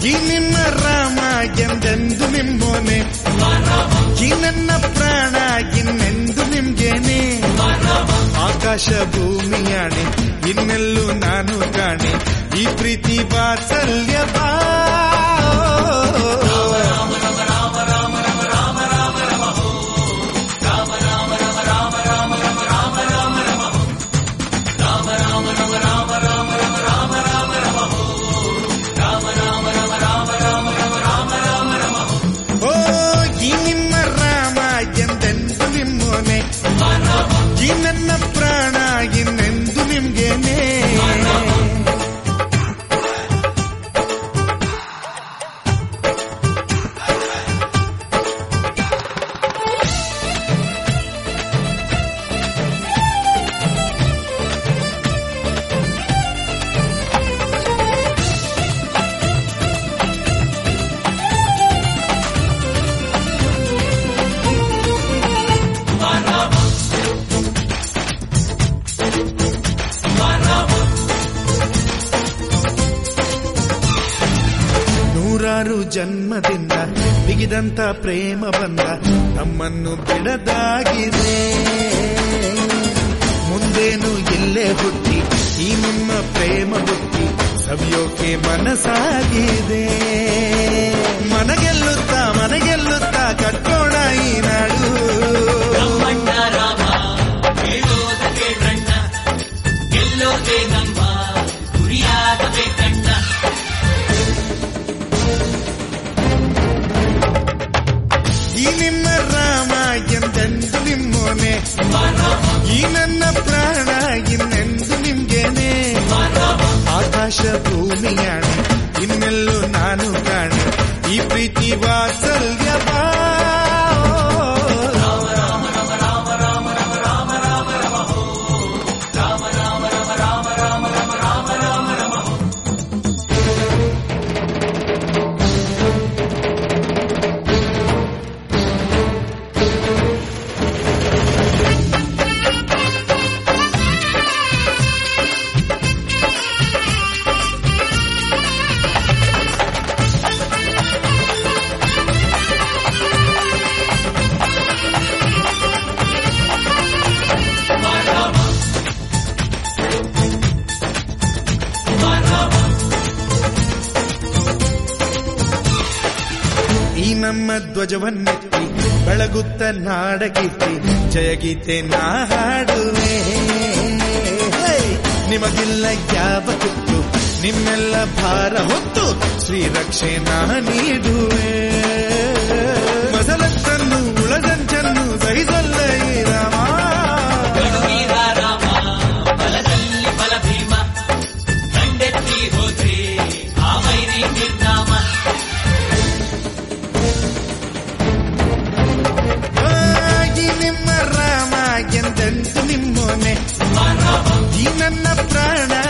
ಈ ನಿನ್ನ ರಾಮ ಎಂದೆಂದು ನಿಮ್ಮೋನೆ ಈ ನನ್ನ ಪ್ರಾಣ ಇನ್ನೆಂದು ನಿಮ್ಗೇನೆ ಆಕಾಶ ಭೂಮಿಯಾಣೆ ಇನ್ನೆಲ್ಲೂ ನಾನು ಕಾಣೆ ಈ ಪ್ರೀತಿ ವಾತ್ಸಲ್ಯ ಬಾ ಓ ಈ ನಿಮ್ಮ ರಾಮ ಎಂದೆಂದು ನಿಮ್ಮೋನೆ ಈ ನನ್ನ ಪ್ರಾಣ ಇನ್ನೆಂದು ನಿಮ್ಗೇನೆ ನೂರಾರು ಜನ್ಮದಿಂದ ಬಿಗಿದಂತ ಪ್ರೇಮ ಬಂದ ನಮ್ಮನ್ನು ಬಿಡದಾಗಿದೆ ಮುಂದೇನು ಇಲ್ಲೇ ಹುಟ್ಟಿ ಈ ನಿಮ್ಮ ಪ್ರೇಮ ಬುಟ್ಟಿ ಸವಿಯೋಕೆ ಮನಸ್ಸಾಗಿದೆ ಮನಗೆಲ್ಲುತ್ತಾ ಮನಗೆಲ್ಲುತ್ತಾ ಕಟ್ಟೋಣ ಈ ನಾಡು ಬ್ರಹ್ಮಣ್ಣ ರಾಮ ಹೇಳೋದಕ್ಕೆ ಬ್ರಣ್ಣ ಗೆಲ್ಲೋದೆ ನಮ್ಮ ಗುರಿಯಾಗಬೇಕಣ್ಣ ಈ ನಿಮ್ಮ ರಾಮ ಎಂದೆಂದು ನಿಮ್ಮೋನೆ ಈ ನನ್ನ ಪ್ರಾಣ ಇನ್ನೆಂದು ನಿಮ್ಗೇನೆ ಆಕಾಶ ಭೂಮಿಯಾಣ ಇನ್ನೆಲ್ಲೂ ನಾನು ಕಾಣ ಈ ಪ್ರೀತಿ ವಾತ್ಸಲ್ಯ ಬಾ ಈ ನಮ್ಮ ಧ್ವಜವನ್ನೆತ್ತಿ ಬೆಳಗುತ್ತ ನಾಡಗೀತಿ ಜಯಗೀತೆ ನಾ ಹಾಡುವೆ ಹೇ! ನಿಮಗಿಲ್ಲ ಯಾವ ಕುತ್ತು ನಿಮ್ಮೆಲ್ಲ ಭಾರ ಹೊತ್ತು ಶ್ರೀರಕ್ಷೆ ನಾ ನೀಡುವೆ ಮಸಲತ್ತನ್ನು ಉಳದಂಚನ್ನು ಸಹಿಸಲ್ಲ ಈ ರಾಮ ಗಡುವೀರ ರಾಮ ಬಲದಲ್ಲಿ ಬಲ ಭೀಮ ಕಂಡೆತ್ತಿ ಹೋದ್ರೆ ಆ ವೈರಿ ನಿರ್ನಾಮ ಆಗಿ ನಿಮ್ಮ ರಾಮ ಎಂದೆಂದು ನಿಮ್ಮೋನೆ ಈ ನನ್ನ ಪ್ರಾಣ